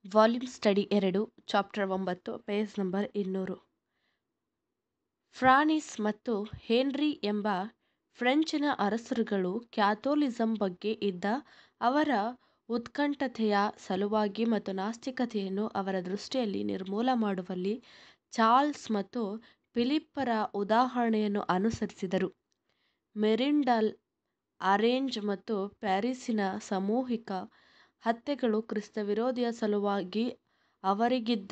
Volume study ಎರಡು chapter ಒಂಬತ್ತು page number ಇನ್ನೂರು ಫ್ರಾನ್ಸಿಸ್ ಮತ್ತು ಹೆನ್ರಿ ಎಂಬ ಫ್ರೆಂಚಿನ ಅರಸರುಗಳು ಕ್ಯಾಥೋಲಿಸಂ ಬಗ್ಗೆ ಇದ್ದ ಅವರ ಉತ್ಕಂಠತೆಯ ಸಲುವಾಗಿ ಮತ್ತು ನಾಸ್ತಿಕತೆಯನ್ನು ಅವರ ದೃಷ್ಟಿಯಲ್ಲಿ ನಿರ್ಮೂಲ ಮಾಡುವಲ್ಲಿ ಚಾರ್ಲ್ಸ್ ಮತ್ತು ಫಿಲಿಪ್ಪರ ಉದಾಹರಣೆಯನ್ನು ಅನುಸರಿಸಿದರು. ಮೆರಿಡಾಲ್ ಆರೆಂಜ್ ಮತ್ತು ಪ್ಯಾರಿಸ್ಸಿನ ಸಾಮೂಹಿಕ ಹತ್ಯೆಗಳು ಕ್ರಿಸ್ತವಿರೋಧಿಯ ಸಲುವಾಗಿ ಅವರಿಗಿದ್ದ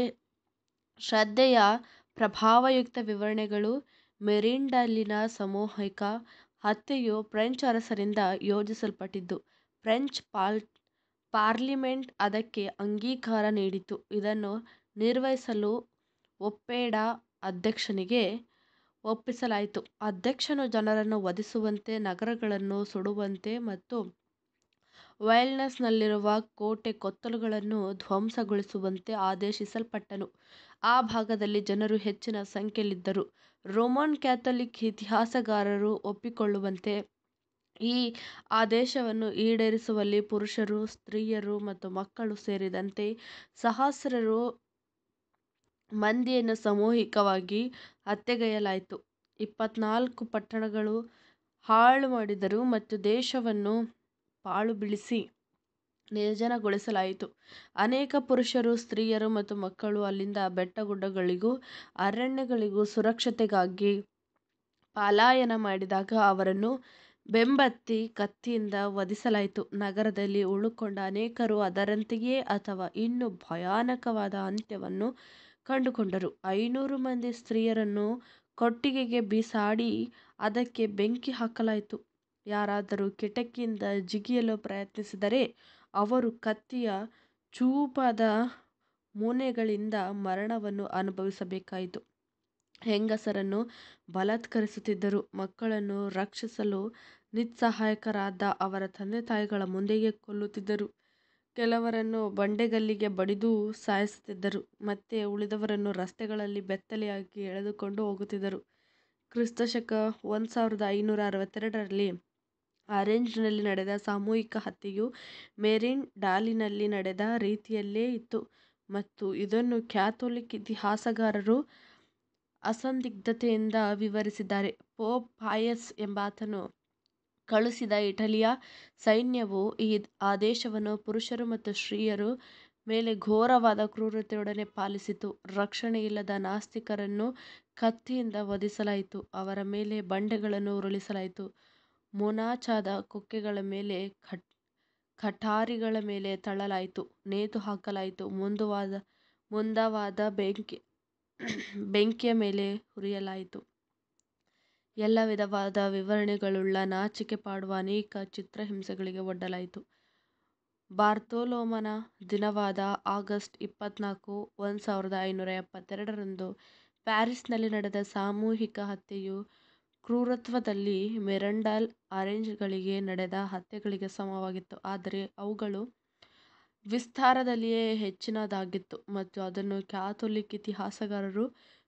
ಶ್ರದ್ಧೆಯ ಪ್ರಭಾವಯುತ ವಿವರಣೆಗಳು. ಮೆರಿಡಾಲಿನ ಸಾಮೂಹಿಕ ಹತ್ಯೆಯು ಫ್ರೆಂಚ್ ಅರಸರಿಂದ ಯೋಜಿಸಲ್ಪಟ್ಟಿದ್ದು, ಫ್ರೆಂಚ್ ಪಾರ್ಲಿಮೆಂಟ್ ಅದಕ್ಕೆ ಅಂಗೀಕಾರ ನೀಡಿತು. ಇದನ್ನು ನಿರ್ವಹಿಸಲು ಒಪ್ಪೇದ ಅಧ್ಯಕ್ಷನಿಗೆ ಒಪ್ಪಿಸಲಾಯಿತು. ಅಧ್ಯಕ್ಷನು ಜನರನ್ನು ವಧಿಸುವಂತೆ, ನಗರಗಳನ್ನು ಸುಡುವಂತೆ ಮತ್ತು ವೇಲ್ಸಾಯ್ನಲ್ಲಿರುವ ಕೋಟೆ-ಕೊತ್ತಲಗಳನ್ನು ಧ್ವಂಸಗೊಳಿಸುವಂತೆ ಆದೇಶಿಸಲ್ಪಟ್ಟನು. ಆ ಭಾಗದಲ್ಲಿ ಜನರು ಹೆಚ್ಚಿನ ಸಂಖ್ಯೆಯಲ್ಲಿದ್ದರು. ರೋಮನ್ ಕ್ಯಾಥೋಲಿಕ್ ಇತಿಹಾಸಗಾರರು ಒಪ್ಪಿಕೊಳ್ಳುವಂತೆ, ಈ ಆದೇಶವನ್ನು ಈಡೇರಿಸುವಲ್ಲಿ ಪುರುಷರು, ಸ್ತ್ರೀಯರು ಮತ್ತು ಮಕ್ಕಳು ಸೇರಿದಂತೆ ಸಹಸ್ರಾರು ಮಂದಿಯನ್ನು ಸಾಮೂಹಿಕವಾಗಿ ಹತ್ಯೆಗೈಯಲಾಯಿತು. ಇಪ್ಪತ್ತನಾಲ್ಕು ಪಟ್ಟಣಗಳನ್ನು ಹಾಳುಮಾಡಿದರು ಮತ್ತು ದೇಶವನ್ನು ಪಾಳುಬೀಳಿಸಿ ನಿರ್ಜನಗೊಳಿಸಲಾಯಿತು. ಅನೇಕ ಪುರುಷರು, ಸ್ತ್ರೀಯರು ಮತ್ತು ಮಕ್ಕಳು ಅಲ್ಲಿಂದ ಬೆಟ್ಟಗುಡ್ಡಗಳಿಗೂ ಅರಣ್ಯಗಳಿಗೂ ಸುರಕ್ಷತೆಗಾಗಿ ಪಲಾಯನ ಮಾಡಿದಾಗ ಅವರನ್ನು ಬೆಂಬತ್ತಿ ಕತ್ತಿಯಿಂದ ವಧಿಸಲಾಯಿತು. ನಗರದಲ್ಲಿ ಉಳಿದುಕೊಂಡ ಅನೇಕರು ಅದರಂತೆಯೇ ಅಥವಾ ಇನ್ನೂ ಭಯಾನಕವಾದ ಅಂತ್ಯವನ್ನು ಕಂಡುಕೊಂಡರು. ಐನೂರು ಮಂದಿ ಸ್ತ್ರೀಯರನ್ನು ಕೊಟ್ಟಿಗೆಗೆ ಬೀಸಾಡಿ ಅದಕ್ಕೆ ಬೆಂಕಿ ಹಾಕಲಾಯಿತು. ಯಾರಾದರೂ ಕಿಟಕಿಯಿಂದ ಜಿಗಿಯಲು ಪ್ರಯತ್ನಿಸಿದರೆ ಅವರು ಕತ್ತಿಯ ಚೂಪಾದ ಮೊನೆಗಳಿಂದ ಮರಣವನ್ನು ಅನುಭವಿಸಬೇಕಾಯಿತು. ಹೆಂಗಸರನ್ನು ಬಲಾತ್ಕರಿಸುತ್ತಿದ್ದರು. ಮಕ್ಕಳನ್ನು ರಕ್ಷಿಸಲು ನಿಸ್ಸಹಾಯಕರಾದ ಅವರ ತಂದೆತಾಯಿಗಳ ಮುಂದೆಯೇ ಕೊಲ್ಲುತ್ತಿದ್ದರು. ಕೆಲವರನ್ನು ಬಂಡೆಗಲ್ಲಿಗೆ ಬಡಿದು ಸಾಯಿಸುತ್ತಿದ್ದರು. ಮತ್ತೆ ಉಳಿದವರನ್ನು ರಸ್ತೆಗಳಲ್ಲಿ ಬೆತ್ತಲೆಯಾಗಿ ಎಳೆದುಕೊಂಡು ಹೋಗುತ್ತಿದ್ದರು. ಕ್ರಿಸ್ತ ಶಕ ಒಂದು ಸಾವಿರದ ಐನೂರ ಅರವತ್ತೆರಡರಲ್ಲಿ ಆರೆಂಜ್ನಲ್ಲಿ ನಡೆದ ಸಾಮೂಹಿಕ ಹತ್ಯೆಯು ಮೆರಿಡಾಲಿನಲ್ಲಿ ನಡೆದ ರೀತಿಯಲ್ಲೇ ಇತ್ತು ಮತ್ತು ಇದನ್ನು ಕ್ಯಾಥೋಲಿಕ್ ಇತಿಹಾಸಗಾರರು ಅಸಂದಿಗ್ಧತೆಯಿಂದ ವಿವರಿಸಿದ್ದಾರೆ. ಪೋಪ್ ಪಯಸ್ ಎಂಬಾತನು ಕಳುಹಿಸಿದ ಇಟಲಿಯ ಸೈನ್ಯವು ಈ ಆದೇಶವನ್ನು ಪುರುಷರು ಮತ್ತು ಸ್ತ್ರೀಯರ ಮೇಲೆ ಘೋರವಾದ ಕ್ರೂರತೆಯೊಡನೆ ಪಾಲಿಸಿತು. ರಕ್ಷಣೆಯಿಲ್ಲದ ನಾಸ್ತಿಕರನ್ನು ಕತ್ತಿಯಿಂದ ವಧಿಸಲಾಯಿತು, ಅವರ ಮೇಲೆ ಬಂಡೆಗಳನ್ನು ಉರುಳಿಸಲಾಯಿತು, ಮೊನಚಾದ ಕೊಕ್ಕೆಗಳ ಮೇಲೆ, ಕಠಾರಿಗಳ ಮೇಲೆ ತಳ್ಳಲಾಯಿತು, ನೇತುಹಾಕಲಾಯಿತು, ಮಂದವಾದ ಬೆಂಕಿಯ ಮೇಲೆ ಹುರಿಯಲಾಯಿತು. ಎಲ್ಲ ವಿಧವಾದ ವಿವರಣೆಗಳುಳ್ಳ ನಾಚಿಕೆಪಡುವ ಅನೇಕ ಚಿತ್ರಹಿಂಸೆಗಳಿಗೆ ಒಡ್ಡಲಾಯಿತು. ಬಾರ್ತೊಲೋಮನ ದಿನವಾದ ಆಗಸ್ಟ್ ಇಪ್ಪತ್ತನಾಲ್ಕು, ಒಂದು ಸಾವಿರದ ಐನೂರ ಎಪ್ಪತ್ತೆರಡರಂದು ಪ್ಯಾರಿಸ್ಸಿನಲ್ಲಿ ನಡೆದ ಸಾಮೂಹಿಕ ಹತ್ಯೆಯು ಕ್ರೂರತ್ವದಲ್ಲಿ ಮೆರಿಡಾಲ್ ಆರೆಂಜ್ನಲ್ಲಿ ನಡೆದ ಹತ್ಯೆಗಳಿಗೆ ಸಮವಾಗಿತ್ತು, ಆದರೆ ಅವುಗಳು ವಿಸ್ತಾರದಲ್ಲಿ ಹೆಚ್ಚಿನದಾಗಿತ್ತು ಮತ್ತು ಅದನ್ನು ಕ್ಯಾಥೋಲಿಕ್ ಇತಿಹಾಸಗಾರರು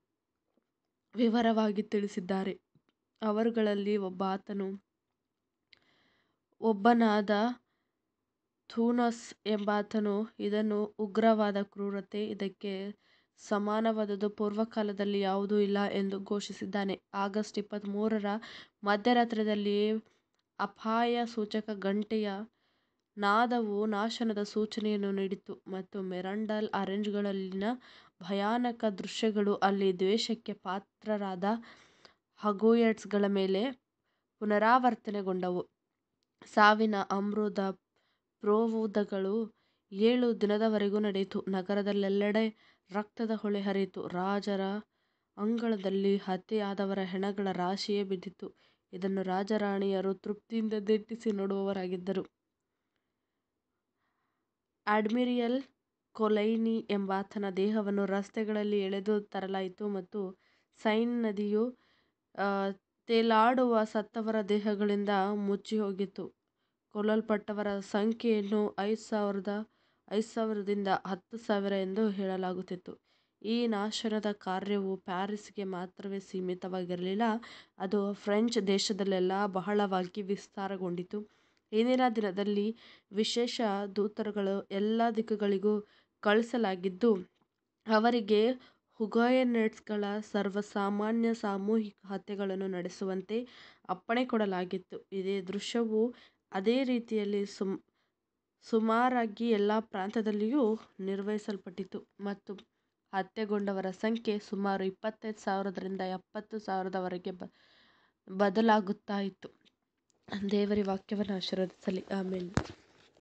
ವಿವರವಾಗಿ ತಿಳಿಸಿದ್ದಾರೆ. ಅವರುಗಳಲ್ಲಿ ಒಬ್ಬನಾದ ಥೂನಸ್ ಎಂಬಾತನು ಇದನ್ನು ಉಗ್ರವಾದ ಕ್ರೂರತೆ, ಇದಕ್ಕೆ ಸಮಾನವಾದುದು ಪೂರ್ವಕಾಲದಲ್ಲಿ ಯಾವುದೂ ಇಲ್ಲ ಎಂದು ಘೋಷಿಸಿದ್ದಾನೆ. ಆಗಸ್ಟ್ ಇಪ್ಪತ್ತಮೂರರ ಮಧ್ಯರಾತ್ರಿಯಲ್ಲಿ ಅಪಾಯಸೂಚಕ ಗಂಟೆಯ ನಾದವು ನಾಶನದ ಸೂಚನೆಯನ್ನು ನೀಡಿತು ಮತ್ತು ಮೆರಿಡಾಲ್ ಆರೆಂಜ್ನಲ್ಲಿನ ಭಯಾನಕ ದೃಶ್ಯಗಳು ಅಲ್ಲಿ ದ್ವೇಷಕ್ಕೆ ಪಾತ್ರರಾದ ಹಗೋಯಟ್ಸ್ಗಳ ಮೇಲೆ ಪುನರಾವರ್ತನೆಗೊಂಡವು. ಸಾವಿನ ಅಮೃತ ಪ್ರವಾದಗಳು ಏಳು ದಿನಗಳವರೆಗೆ ನಡೆಯಿತು. ನಗರದೆಲ್ಲೆಡೆ ರಕ್ತದ ಹೊಳೆ ಹರಿಯಿತು. ರಾಜರ ಅಂಗಳದಲ್ಲಿ ಹತ್ಯೆಯಾದವರ ಹೆಣಗಳ ರಾಶಿಯೇ ಬಿದ್ದಿತು. ಇದನ್ನು ರಾಜ-ರಾಣಿಯರು ತೃಪ್ತಿಯಿಂದ ದಿಟ್ಟಿಸಿ ನೋಡುವವರಾಗಿದ್ದರು. ಅಡ್ಮಿರಲ್ ಕೊಲೈನಿ ಎಂಬಾತನ ದೇಹವನ್ನು ರಸ್ತೆಗಳಲ್ಲಿ ಎಳೆದು ತರಲಾಯಿತು ಮತ್ತು ಸೈನ್ ನದಿಯು ತೇಲಾಡುವ ಸತ್ತವರ ದೇಹಗಳಿಂದ ಮುಚ್ಚಿಹೋಗಿತ್ತು. ಕೊಲ್ಲಲ್ಪಟ್ಟವರ ಸಂಖ್ಯೆಯನ್ನು ಐದು ಸಾವಿರದಿಂದ ಹತ್ತು ಸಾವಿರ ಎಂದು ಹೇಳಲಾಗುತ್ತಿತ್ತು. ಈ ನಾಶನದ ಕಾರ್ಯವು ಪ್ಯಾರಿಸ್ಸಿಗೆ ಮಾತ್ರವೇ ಸೀಮಿತವಾಗಿರಲಿಲ್ಲ, ಅದು ಫ್ರೆಂಚ್ ದೇಶದಲ್ಲೆಲ್ಲ ಬಹಳವಾಗಿ ವಿಸ್ತಾರಗೊಂಡಿತು. ಇಂದಿನ ದಿನದಲ್ಲಿ ವಿಶೇಷ ದೂತರುಗಳು ಎಲ್ಲ ದಿಕ್ಕುಗಳಿಗೂ ಕಳುಹಿಸಲಾಗಿದ್ದು, ಅವರಿಗೆ ಹುಗೋಯೆನೈಟ್ಗಳ ಸರ್ವಸಾಮಾನ್ಯ ಸಾಮೂಹಿಕ ಹತ್ಯೆಗಳನ್ನು ನಡೆಸುವಂತೆ ಅಪ್ಪಣೆ ಕೊಡಲಾಗಿತ್ತು. ಇದೇ ದೃಶ್ಯವು ಅದೇ ರೀತಿಯಲ್ಲಿ ಸುಮಾರಾಗಿ ಎಲ್ಲಾ ಪ್ರಾಂತ್ಯದಲ್ಲಿಯೂ ನಿರ್ವಹಿಸಲ್ಪಟ್ಟಿತು ಮತ್ತು ಹತ್ಯೆಗೊಂಡವರ ಸಂಖ್ಯೆ ಸುಮಾರು ಇಪ್ಪತ್ತೈದು ಸಾವಿರದಿಂದ ಎಪ್ಪತ್ತು ಸಾವಿರದವರೆಗೆ ಬದಲಾಗುತ್ತಾ ಇತ್ತು. ದೇವರು ಈ ವಾಕ್ಯವನ್ನು ಆಶೀರ್ವದಿಸಲಿ. ಆಮೆನ್.